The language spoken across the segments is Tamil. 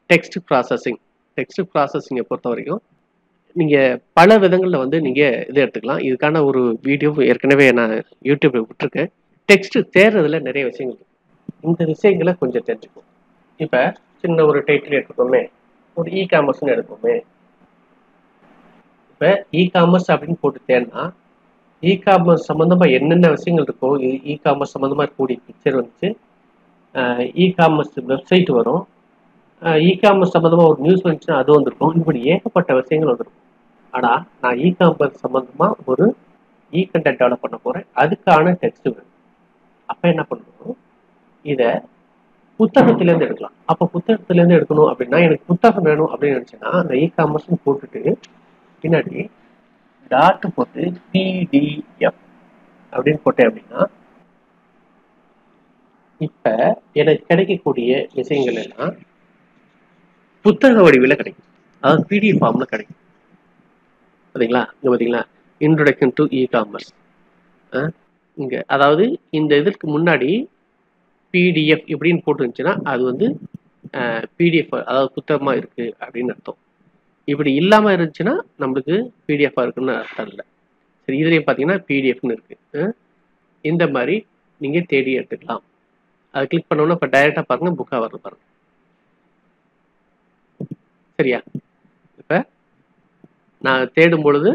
டெக்ஸ்ட் ப்ராசஸிங் டெக்ஸ்ட் ப்ராசஸிங்கை பொறுத்த வரைக்கும் நீங்கள் பல விதங்களில் வந்து நீங்கள் இது எடுத்துக்கலாம் இதுக்கான ஒரு வீடியோ ஏற்கனவே நான் யூடியூப்ல விட்டுருக்கேன் டெக்ஸ்ட் தேர்றதுல நிறைய விஷயங்கள் இருக்கு இந்த விஷயங்களை கொஞ்சம் தெரிஞ்சுக்கும் இப்போ சின்ன ஒரு டைட்டில் எடுத்துக்கோமே ஒரு இ காமர்ஸ்னு எடுப்போமே இப்போ இ காமர்ஸ் அப்படின்னு போட்டு தேடினா இ காமர்ஸ் சம்மந்தமாக என்னென்ன விஷயங்கள் இருக்கோ இ காமர்ஸ் சம்மந்தமாக இருக்கக்கூடிய பிக்சர் வந்துச்சு இ காமர்ஸ் வெப்சைட் வரும் இ காமர்ஸ் சம்மந்தமாக ஒரு நியூஸ் வந்துச்சுன்னா அது வந்திருக்கும் இப்படி ஏகப்பட்ட விஷயங்கள் வந்திருக்கும் ஆனால் நான் இ காமர்ஸ் சம்மந்தமாக ஒரு இ கண்டென்ட் டெவலப் பண்ண போகிறேன் அதுக்கான டெக்ஸ்ட் வேணும் அப்போ என்ன பண்ணணும் இதை புத்தகத்திலேருந்து எடுக்கலாம் அப்போ புத்தகத்திலேருந்து எடுக்கணும் அப்படின்னா எனக்கு புத்தகம் வேணும் அப்படின்னு நினச்சேன்னா அந்த இ காமர்ஸ்னு போட்டுட்டு பின்னாடி டாட் போட்டு பிடிஎஃப் அப்படின்னு போட்டேன் அப்படின்னா இப்ப எனக்கு கிடைக்கக்கூடிய விஷயங்கள் எல்லாம் புத்தக வடிவில் கிடைக்கும் அதாவது பிடிஎஃப் ஃபார்ம்ல கிடைக்கும் பார்த்தீங்களா இங்க பார்த்தீங்களா இன்ட்ரொடக்ஷன் டு இ காமர்ஸ் இங்க அதாவது இந்த இதற்கு முன்னாடி பிடிஎஃப் இப்படின்னு போட்டுருந்துச்சுன்னா அது வந்து பிடிஎஃப் அதாவது புத்தகமா இருக்கு அப்படின்னு அர்த்தம் இப்படி இல்லாமல் இருந்துச்சுன்னா நம்மளுக்கு பிடிஎஃபாக இருக்குன்னு அர்த்தம் இல்லை சரி இதுலேயும் பார்த்தீங்கன்னா பிடிஎஃப்னு இருக்கு இந்த மாதிரி நீங்கள் தேடி எடுத்துக்கலாம் அதை கிளிக் பண்ணோன்னா இப்போ டைரெக்டாக பாருங்க புக்காக வருது பாருங்க சரியா இப்போ நான் தேடும் பொழுது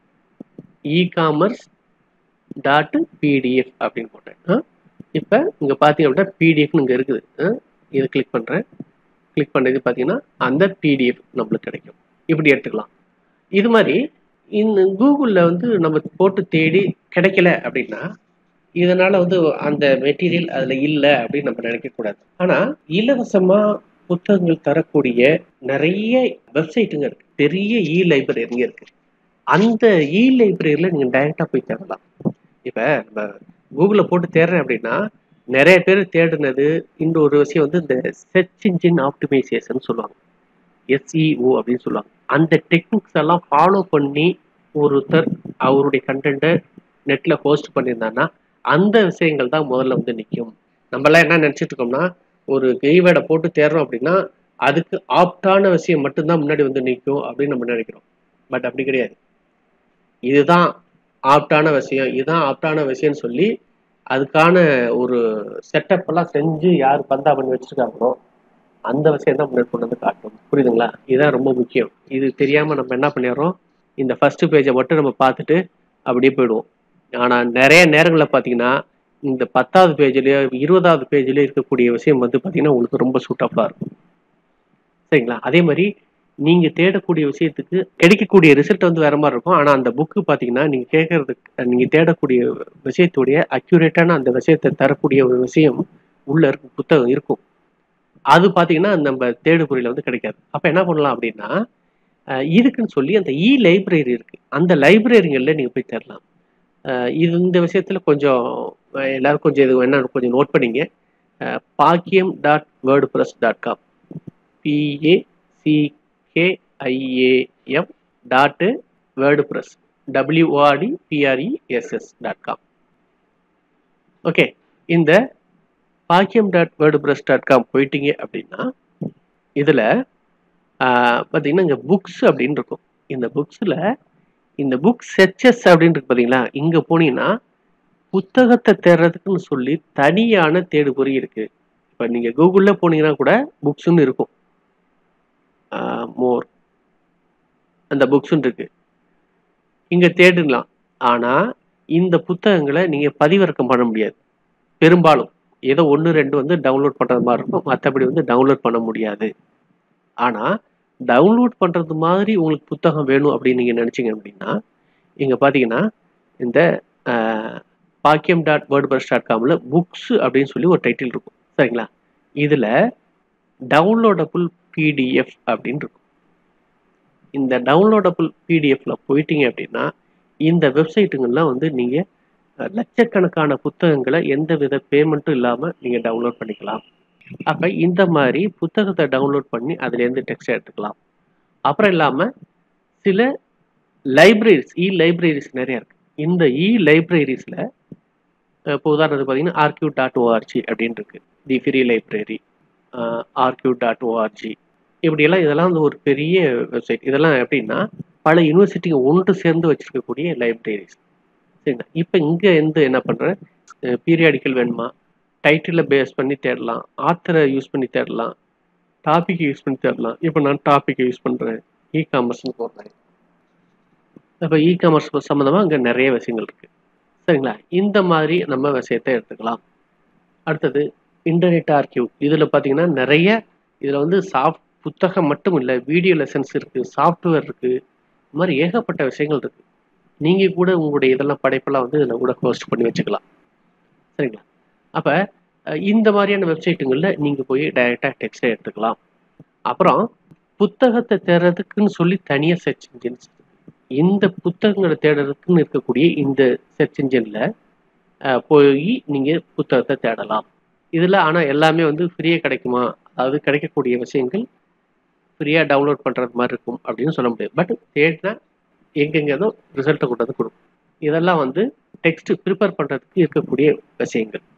இ காமர்ஸ் டாட் பிடிஎஃப் அப்படின்னு போட்டேன் இப்போ இங்கே பார்த்தீங்க அப்படின்னா பிடிஎஃப்னு இங்கே இருக்குது இதை கிளிக் பண்ணுறேன் கிளிக் பண்ணது பார்த்தீங்கன்னா அந்த பிடிஎஃப் நம்மளுக்கு கிடைக்கும் இப்படி எடுத்துக்கலாம் இது மாதிரி இந்த கூகுளில் வந்து நம்ம போட்டு தேடி கிடைக்கல அப்படின்னா இதனால வந்து அந்த மெட்டீரியல் அதில் இல்லை அப்படின்னு நம்ம நினைக்கக்கூடாது ஆனால் இலவசமாக புத்தகங்கள் தரக்கூடிய நிறைய வெப்சைட்டுங்க இருக்கு பெரிய இ லைப்ரரிங்க இருக்கு அந்த இ லைப்ரரியில் நீங்கள் டைரெக்டாக போய் தேடலாம் இப்போ நம்ம கூகுளில் போட்டு தேடுறேன் அப்படின்னா நிறைய பேர் தேடினது இன்னொரு விஷயம் வந்து இந்த செர்ச் இன்ஜின் ஆப்டிமைசேஷன் சொல்லுவாங்க எஸ்இஓ அப்படின்னு சொல்லுவாங்க அந்த டெக்னிக்ஸ் எல்லாம் ஃபாலோ பண்ணி ஒருத்தர் அவருடைய கண்டென்ட்டை நெட்டில் போஸ்ட் பண்ணியிருந்தான்னா அந்த விஷயங்கள் தான் முதல்ல வந்து நிற்கும் நம்மளாம் என்ன நினச்சிட்டு இருக்கோம்னா ஒரு கெய்வேர்டை போட்டு தேடுறோம் அப்படின்னா அதுக்கு ஆப்டான விஷயம் மட்டும்தான் முன்னாடி வந்து நிற்கும் அப்படின்னு நம்ம நினைக்கிறோம் பட் அப்படி கிடையாது இதுதான் ஆப்டான விஷயம் இதுதான் ஆப்டான விஷயம்னு சொல்லி அதுக்கான ஒரு செட்டப் எல்லாம் செஞ்சு யார் பந்தா பண்ணி வச்சிருக்காங்களோ அந்த விஷயம் தான் முன்னாடி கொண்டு வந்து காட்டும் புரியுதுங்களா இதுதான் ரொம்ப முக்கியம் இது தெரியாம நம்ம என்ன பண்ணிடுறோம் இந்த ஃபர்ஸ்ட் பேஜை மட்டும் நம்ம பார்த்துட்டு அப்படியே போயிடுவோம் ஆனா நிறைய நேரங்களில் பார்த்தீங்கன்னா இந்த பத்தாவது பேஜ்லயோ இருபதாவது பேஜ்லயோ இருக்கக்கூடிய விஷயம் வந்து பார்த்தீங்கன்னா உங்களுக்கு ரொம்ப சூட்டபுளாக இருக்கும் சரிங்களா அதே மாதிரி நீங்க தேடக்கூடிய விஷயத்துக்கு கிடைக்கக்கூடிய ரிசல்ட் வந்து வேற மாதிரி இருக்கும் ஆனா அந்த புக்கு பாத்தீங்கன்னா நீங்க கேட்கறதுக்கு நீங்க தேடக்கூடிய விஷயத்துடைய அக்யூரேட்டான அந்த விஷயத்தை தரக்கூடிய ஒரு விஷயம் உள்ள இருக்கும் புத்தகம் இருக்கும் அது பாத்தீங்கன்னா நம்ம தேடுபொறியில வந்து கிடைக்காது அப்ப என்ன பண்ணலாம் அப்படின்னா இதுக்குன்னு சொல்லி அந்த இ லைப்ரரி இருக்கு அந்த லைப்ரரிகள்ல நீங்க போய் தேடலாம் இது இந்த விஷயத்துல கொஞ்சம் எல்லாரும் கொஞ்சம் இது என்ன கொஞ்சம் நோட் பண்ணிங்க Packiam dot WordPress dot com PAC KIAM dot WordPress WRD PRESS dot com okay இந்த Packiam dot WordPress dot com போயிட்டீங்க அப்படின்னா இதில் பார்த்தீங்கன்னா இங்கே புக்ஸ் அப்படின்னு இருக்கும் இந்த புக்ஸில் இந்த புக் செச்சஸ் அப்படின்னு இருக்கு பார்த்தீங்களா இங்கே போனீங்கன்னா புத்தகத்தை தேடுறதுக்குன்னு சொல்லி தனியான தேடுபொறி இருக்கு இப்போ நீங்கள் கூகுளில் போனீங்கன்னா கூட புக்ஸ்ன்னு இருக்கும் மோர் அந்த புக்ஸ்ன்னு இருக்கு இங்க தேடலாம் ஆனா இந்த புத்தகங்களை நீங்க பதிவிறக்கம் பண்ண முடியாது பெரும்பாலும் ஏதோ ஒன்று ரெண்டு வந்து டவுன்லோட் பண்றது மாதிரி இருக்கும் மற்றபடி வந்து டவுன்லோட் பண்ண முடியாது ஆனா டவுன்லோட் பண்றது மாதிரி உங்களுக்கு புத்தகம் வேணும் அப்படின்னு நீங்க நினைச்சீங்க அப்படின்னா இங்க பாத்தீங்கன்னா இந்த Packiam dot WordPress dot காம்ல புக்ஸ் அப்படின்னு சொல்லி ஒரு டைட்டில் இருக்கும் சரிங்களா இதுல டவுன்லோடபுள் பிடிஎஃப் அப்படின்னு இருக்கும் இந்த டவுன்லோடபுள் பிடிஎஃப்ல போயிட்டீங்க அப்படின்னா இந்த வெப்சைட்டுங்கள்லாம் வந்து நீங்க லட்சக்கணக்கான புத்தகங்களை எந்த வித பேமெண்ட்டும் இல்லாம நீங்க டவுன்லோட் பண்ணிக்கலாம் அப்ப இந்த மாதிரி புத்தகத்தை டவுன்லோட் பண்ணி அதுல இருந்து டெக்ஸ்ட் எடுத்துக்கலாம் அப்புறம் இல்லாம சில லைப்ரரிஸ் இ லைப்ரரிஸ் நிறைய இருக்கு இந்த இ லைப்ரரிஸ்ல இப்போ உதாரணத்துக்கு பார்த்தீங்கன்னா ஆர்கியூ டாட் ஓஆர்ஜி அப்படின்னு இருக்கு தி ஃப்ரீ லைப்ரரி ஆர்கியூ டாட் ஓஆர்ஜி இப்படியெல்லாம் இதெல்லாம் வந்து ஒரு பெரிய வெப்சைட் இதெல்லாம் எப்படின்னா பல யூனிவர்சிட்டிக்கு ஒன்று சேர்ந்து வச்சிருக்கக்கூடிய லைப்ரரிஸ் சரிங்களா இப்போ இங்கே வந்து என்ன பண்ணுறேன் பீரியாடிக்கல் வேணுமா டைட்டிலில் பேஸ் பண்ணி தேடலாம் ஆத்தரை யூஸ் பண்ணி தேடலாம் டாபிக் யூஸ் பண்ணி தேடலாம் இப்போ நான் டாபிக் யூஸ் பண்ணுறேன் இ காமர்ஸ்னு போடுறேன் இப்போ இ காமர்ஸ் சம்மந்தமாக அங்கே நிறைய விஷயங்கள் இருக்குது சரிங்களா இந்த மாதிரி நம்ம விஷயத்தை எடுத்துக்கலாம் அடுத்தது இன்டர்நெட் ஆர்கியூ இதில் பார்த்தீங்கன்னா நிறைய இதில் வந்து சாஃப்ட் புத்தகம் மட்டும் இல்லை வீடியோ லெசன்ஸ் இருக்குது சாஃப்ட்வேர் இருக்குது இந்த மாதிரி ஏகப்பட்ட விஷயங்கள் இருக்குது நீங்கள் கூட உங்களுடைய இதெல்லாம் படைப்பெல்லாம் வந்து இதில் கூட ஹோஸ்ட் பண்ணி வச்சுக்கலாம் சரிங்களா அப்போ இந்த மாதிரியான வெப்சைட்டுங்களில் நீங்கள் போய் டைரெக்டாக டெக்ஸ்டை எடுத்துக்கலாம் அப்புறம் புத்தகத்தை தேடுறதுக்குன்னு சொல்லி தனியாக சர்ச் இன்ஜின்ஸ் இந்த புத்தகங்களை தேடுறதுக்குன்னு இருக்கக்கூடிய இந்த சர்ச் இன்ஜினில் போய் நீங்கள் புத்தகத்தை தேடலாம் இதில் ஆனால் எல்லாமே வந்து ஃப்ரீயாக கிடைக்குமா அதாவது கிடைக்கக்கூடிய விஷயங்கள் ஃப்ரீயாக டவுன்லோட் பண்ணுறது மாதிரி இருக்கும் அப்படின்னு சொல்ல முடியாது பட் தேடினா எங்கெங்கேதோ ரிசல்ட்டை கொண்டு வந்து கொடுக்கும் இதெல்லாம் வந்து டெக்ஸ்ட் ப்ரிப்பேர் பண்ணுறதுக்கு இருக்கக்கூடிய விஷயங்கள்